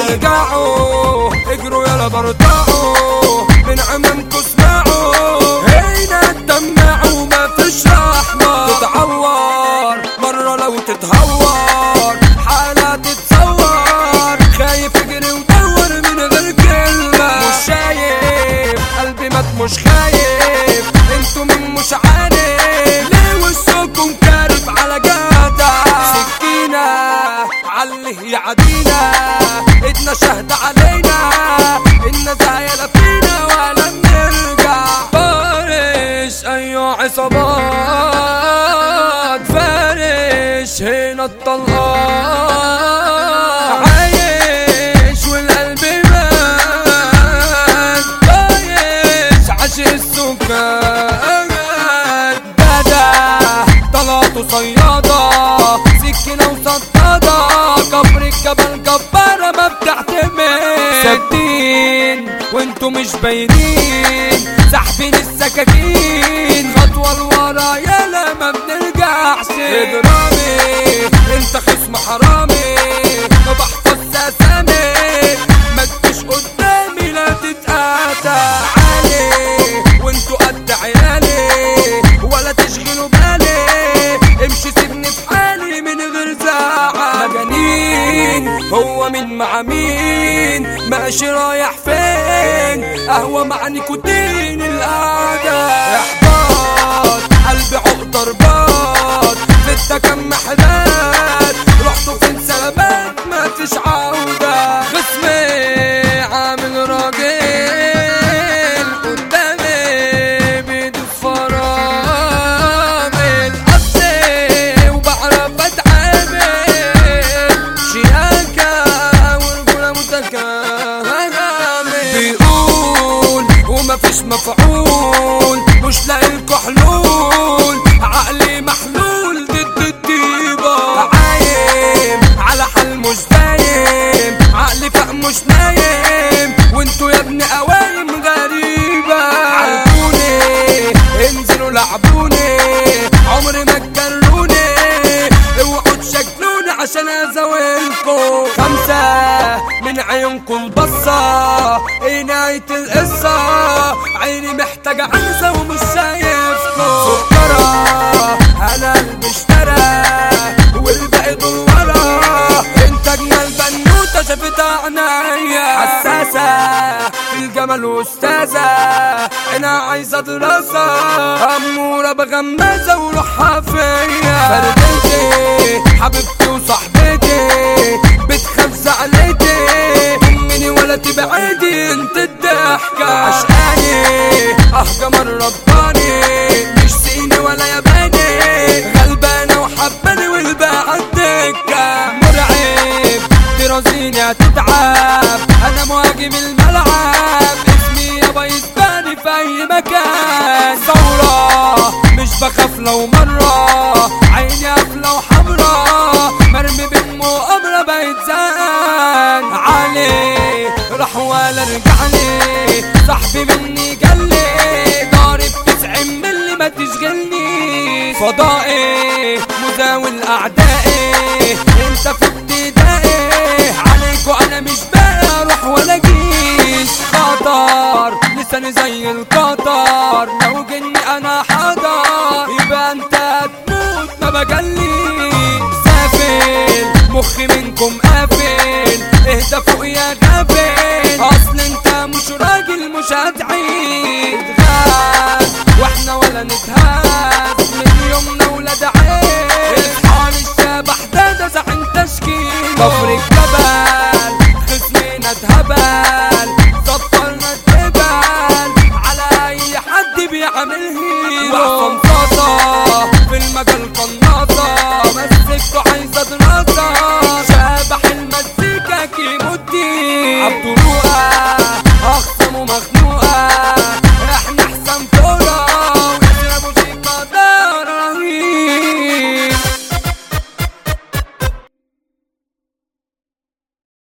ارجعوا اجروا يلا برتعوا من عمامكوا اسمعوا هنا تدمعوا ما فيش رحمة تتعور مرة لو تتهور حالة تتصور خايف اجري ودور من غير كلمة مش شايف قلبي مات مش خايف انتوا من مش عارف ليه وشكم كارف على جدع سكينة عليه يعدينا ايدنا شهد علينا النزايا لا فينا ولا بنرجع فارش ايوه عصابات فارش هنا الطلقات عايش والقلب مات طايش عاش السكان بدا طلعته صيادة سكينة وصدادة كفر الجبل جبارة ما بتعتمد ثابتين وانتوا مش باينين ساحبين السكاكين خطوة لورا يالا ما بنرجعش اضرامي انت خصم حرامي ما بحفظش اسامي ما تجيش قدامي لا تتقاطع عالي وانتوا قد عيالي ولا تشغلوا بالي امشي سيبني في حالي من غير زعل مجانين هو مين مع مين ماشي رايح فين قهوة مع نيكوتين القعدة احباط قلبي عقدة رباط ستة كم محلات رحتوا فين سلامات ما فيش عودة خصمي عامل راجل قدامي بيدوس فرامل قصدي وبعرف اتعامل شياكة ورجولة متكامل بيقول ومفيش مفعول مش لاقيلكوا حلول عقلي محلول ضد الطيبة عايم على حال مش دايم عقلي فاق مش نايم وانتوا يا ابني قوايم غريبة عرفوني انزلوا لعبوني عمري ما تجروني اوعوا تشكلوني عشان ازاولكوا خمسة من عيونكم البصة ايه نهاية القصة عيني محتاجة عنزة ومش شايفكوا سكرة انا اللي اشترى والباقي دول ورا انت اجمل بنوتة شافتها عنايا حساسة في الجمال واستاذة انا عايزة دراسة امورة بغمازة وروحها فيا فردتي حبيبتي وصاحبتي بتخاف زعلتي مني ولا تبعدي انت الضحكة عشقاني اه جمال رباني مش صيني ولا ياباني غلبانة وحباني والباقي الدكة مرعب دراسيني هتتعب انا مهاجم الملعب اسمي يابا يسباني في اي مكان ثورة مش بخاف لو مرة عيني قافلة وحمرا مرمي بالمؤامرة بقيت زهقان علي راح ولا رجعني صاحبي مني جلي ضارب تسعين ملي ما تشغلني فضائي مزاول اعدائي انت في ابتدائي عليكوا انا مش باقي اروح ولا جيش خطر لساني زي القطر لو جني انا حضر يبقى انت هتموت ما بجليش سافل مخي منكم قافل اهدى فوق يا غافل اصل انت مش راجل مش هتعيد